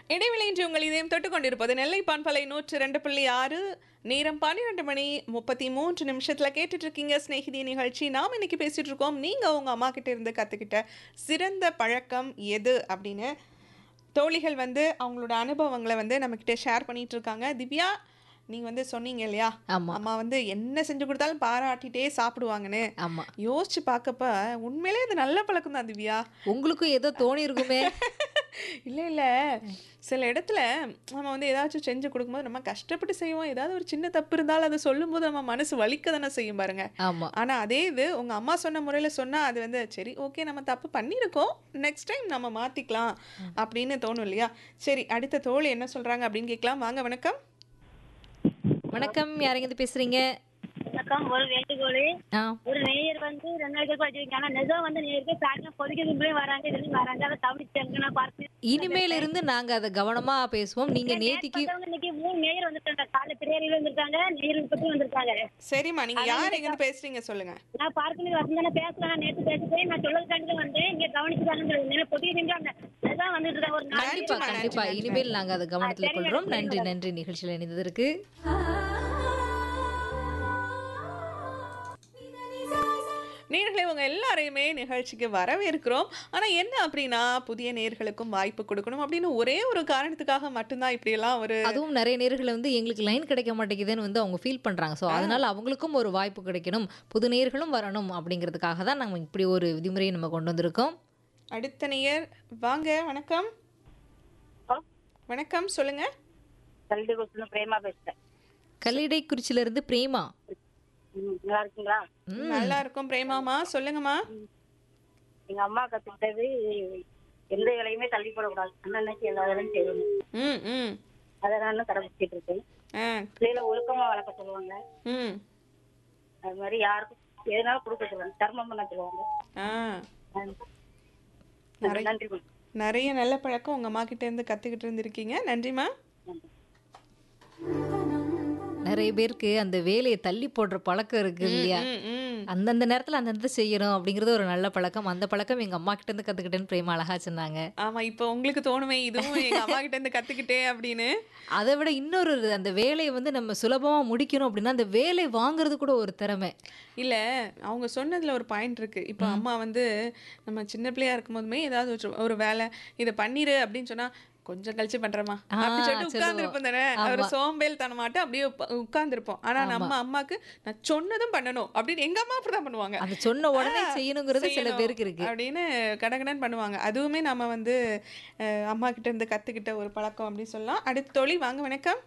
இடைவெளியின்றி உங்கள் இதயம் தொட்டுக் கொண்டிருப்பது நெல்லை பான்பலை நூற்று ரெண்டு புள்ளி ஆறு நேரம் பன்னிரெண்டு மணி முப்பத்தி மூன்று நிமிஷத்தில் கேட்டுட்டு இருக்கீங்க ஸ்நேகிதி நிகழ்ச்சி நாம் இன்னைக்கு பேசிட்டு இருக்கோம் நீங்கள் உங்கள் அம்மா கிட்ட இருந்து கற்றுக்கிட்ட சிறந்த பழக்கம் எது அப்படின்னு தோழிகள் வந்து அவங்களோட அனுபவங்களை வந்து நம்மக்கிட்ட ஷேர் பண்ணிட்டு இருக்காங்க திவ்யா நீங்கள் வந்து சொன்னீங்க இல்லையா ஆமா அம்மா வந்து என்ன செஞ்சு கொடுத்தாலும் பாராட்டிட்டே சாப்பிடுவாங்கன்னு ஆமா யோசிச்சு பார்க்கப்ப உண்மையிலே இது நல்ல பழக்கம் தான் திவ்யா உங்களுக்கும் ஏதோ தோணி இருக்குமே இல்லை இல்லை சில இடத்துல நம்ம வந்து ஏதாச்சும் செஞ்சு கொடுக்கும்போது நம்ம கஷ்டப்பட்டு செய்வோம் ஏதாவது ஒரு சின்ன தப்பு இருந்தாலும் அதை சொல்லும்போது நம்ம மனசு வலிக்க தானே செய்யும் பாருங்க ஆமா ஆனால் அதே இது உங்கள் அம்மா சொன்ன முறையில் சொன்னால் அது வந்து சரி ஓகே நம்ம தப்பு பண்ணியிருக்கோம் நெக்ஸ்ட் டைம் நம்ம மாற்றிக்கலாம் அப்படின்னு தோணும் இல்லையா சரி அடுத்த தோழி என்ன சொல்கிறாங்க அப்படின்னு கேட்கலாம் வாங்க வணக்கம் வணக்கம் யாருங்க இது பேசுறீங்க வணக்கம் ஒரு வேண்டுகோள் ஆ ஒரு நேயர் வந்து ரெண்டாயிரத்தி ரூபாய் வச்சிருக்காங்க ஆனா நிஜம் வந்து நேயருக்கு சாயங்காலம் பொதுக்கி இதுலேயும் வராங்க இதுலேயும் வராங்க அதை தவிர்த்து நான் பார்த்து இனிமேல இருந்து நாங்க அதை கவனமா பேசுவோம் நீங்க நேத்திக்கு மத்தவங்க இன்னைக்கு மூணு நேயர் வந்துட்டாங்க காலை திரையில வந்திருக்காங்க நேயர் பத்தி வந்திருக்காங்க சரிம்மா நீங்கள் யார் எங்கேருந்து பேசுகிறீங்க சொல்லுங்கள் நான் பார்க்கணும் வசந்தானே பேசுறேன் நேற்று பேசிட்டேன் நான் சொல்லுறதுக்காண்டி வந்தேன் இங்க கவனிச்சுக்காங்க பொதுக்கி செஞ்சாங்க அதுதான் வந்துட்டு இருக்காங்க ஒரு நாலு கண்டிப்பா நன்றிம்மா, கண்டிப்பா நன்றி, இனிமேல் நாங்க அதை கவனத்துல சரி, கொள்றோம் நன்றி, நன்றி நன்றி நிகழ்ச்சியில் இணைந்ததற்கு நேர்களை உங்க எல்லாரையுமே நிகழ்ச்சிக்கு வரவேற்கிறோம் ஆனா என்ன அப்படின்னா புதிய நேர்களுக்கும் வாய்ப்பு கொடுக்கணும் அப்படின்னு ஒரே ஒரு காரணத்துக்காக மட்டும்தான் இப்படியெல்லாம் ஒரு அதுவும் நிறைய நேர்கள் வந்து எங்களுக்கு லைன் கிடைக்க மாட்டேங்குதுன்னு வந்து அவங்க ஃபீல் பண்றாங்க ஸோ அதனால அவங்களுக்கும் ஒரு வாய்ப்பு கிடைக்கணும் புது நேர்களும் வரணும் அப்படிங்கிறதுக்காக தான் நாங்கள் இப்படி ஒரு விதிமுறையை நம்ம கொண்டு வந்திருக்கோம் அடுத்த நேயர் வாங்க வணக்கம் வணக்கம் சொல்லுங்க கல்வி கொடுத்து பிரேமா பேசுறேன் கல்லிடை குறிச்சில இருந்து பிரேமா ம், நல்லா இருக்கீங்களா நல்லா இருக்கும் பிரேமாமா சொல்லுங்கம்மா எங்க அம்மா கத்துக்கிட்டது எந்த வேலையுமே தள்ளி போடக்கூடாது அண்ணன்னைக்கு எல்லா வேலையும் செய்யணும் ம் ம் அதை நான் கடைபிடிச்சிட்டு இருக்கேன் ஆ பிள்ளைகளை ஒழுக்கமா வளர்க்க சொல்லுவாங்க ம் அது மாதிரி யாருக்கும் எதுனாலும் கொடுக்க சொல்லுவாங்க தர்மம் பண்ண சொல்லுவாங்க ஆ நன்றி நன்றி மேம். நிறைய நல்ல பழக்கம் உங்க அம்மா கிட்ட இருந்து கத்துக்கிட்டு இருந்திருக்கீங்க நன்றிம்மா நன்றி நிறைய பேருக்கு அந்த வேலையை தள்ளி போடுற பழக்கம் இருக்கு இல்லையா ம் ம் அந்தந்த நேரத்துல அந்தந்த செய்யணும் அப்படிங்கிறது ஒரு நல்ல பழக்கம் அந்த பழக்கம் எங்க அம்மா கிட்ட இருந்து கத்துக்கிட்டேன்னு பிரேமா அழகா சொன்னாங்க ஆமா இப்போ உங்களுக்கு தோணுமே இதுவும் எங்க அம்மா கிட்ட இருந்து கத்துக்கிட்டேன் அப்படின்னு அதை விட இன்னொரு இது, அந்த வேலையை வந்து நம்ம சுலபமா முடிக்கணும் அப்படின்னா அந்த வேலை வாங்குறது கூட ஒரு திறமை இல்ல அவங்க சொன்னதுல ஒரு பாயிண்ட் இருக்கு இப்போ அம்மா வந்து நம்ம சின்ன பிள்ளையா இருக்கும் போதுமே ஏதாவது ஒரு- ஒரு வேலை இதை பண்ணிரு அப்படின்னு சொன்னா கொஞ்சம் கழிச்சு பண்றேமா ஆ, அப்படி சொல்லிட்டு சொல்லுவோம். உட்கார்ந்து இருப்போம் தானே ஒரு சோம்பேல் தனமாட்டு அப்படியே உட்கார்ந்து இருப்போம் ஆனா நம்ம அம்மாக்கு நான் சொன்னதும் பண்ணணும் அப்படின்னு எங்க அம்மா அப்படிதான் பண்ணுவாங்க அது சொன்ன உடனே ஆ, செய்யணுங்கிறது சில செய்யணும் பேருக்கு இருக்கு அப்படின்னு கடகடன் பண்ணுவாங்க அதுவுமே நம்ம வந்து அஹ், அம்மா கிட்ட இருந்து கத்துக்கிட்ட ஒரு பழக்கம் அப்படின்னு சொல்லலாம் அடுத்த தோழி வாங்க வணக்கம்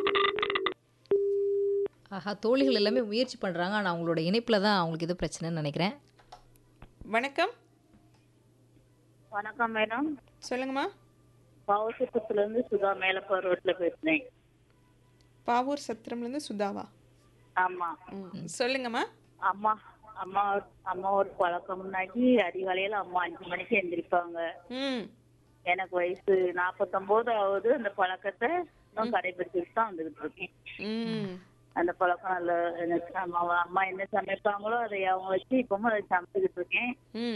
ஆஹா தோழிகள் எல்லாமே முயற்சி பண்றாங்க ஆனா அவங்களோட இணைப்புல தான் அவங்களுக்கு ஏதோ பிரச்சனைன்னு நினைக்கிறேன் வணக்கம் வணக்கம் மேடம் சொல்லுங்கம்மா பவசத்துல இருந்து சுதா மேலப்பா ரோட்ல பேசுறேன் பாவூர் சத்திரம்ல இருந்து சுதாவா ஆமா ம், சொல்லுங்கம்மா அம்மா அம்மா அம்மா ஒரு பழக்கம் முன்னாடி அதிகாலையில அம்மா அஞ்சு மணிக்கு எந்திரிப்பாங்க ம் எனக்கு வயசு நாற்பத்தொன்பது ஆகுது அந்த பழக்கத்தை இன்னும் கடைபிடிச்சிட்டு தான் வந்துகிட்டு இருக்கேன் ம் அந்த பழக்கம் நல்ல எனக்கு அம்மா அம்மா என்ன சமைப்பாங்களோ அதை அவங்க வச்சு இப்பவும் அதை சமைச்சுக்கிட்டு இருக்கேன் ம்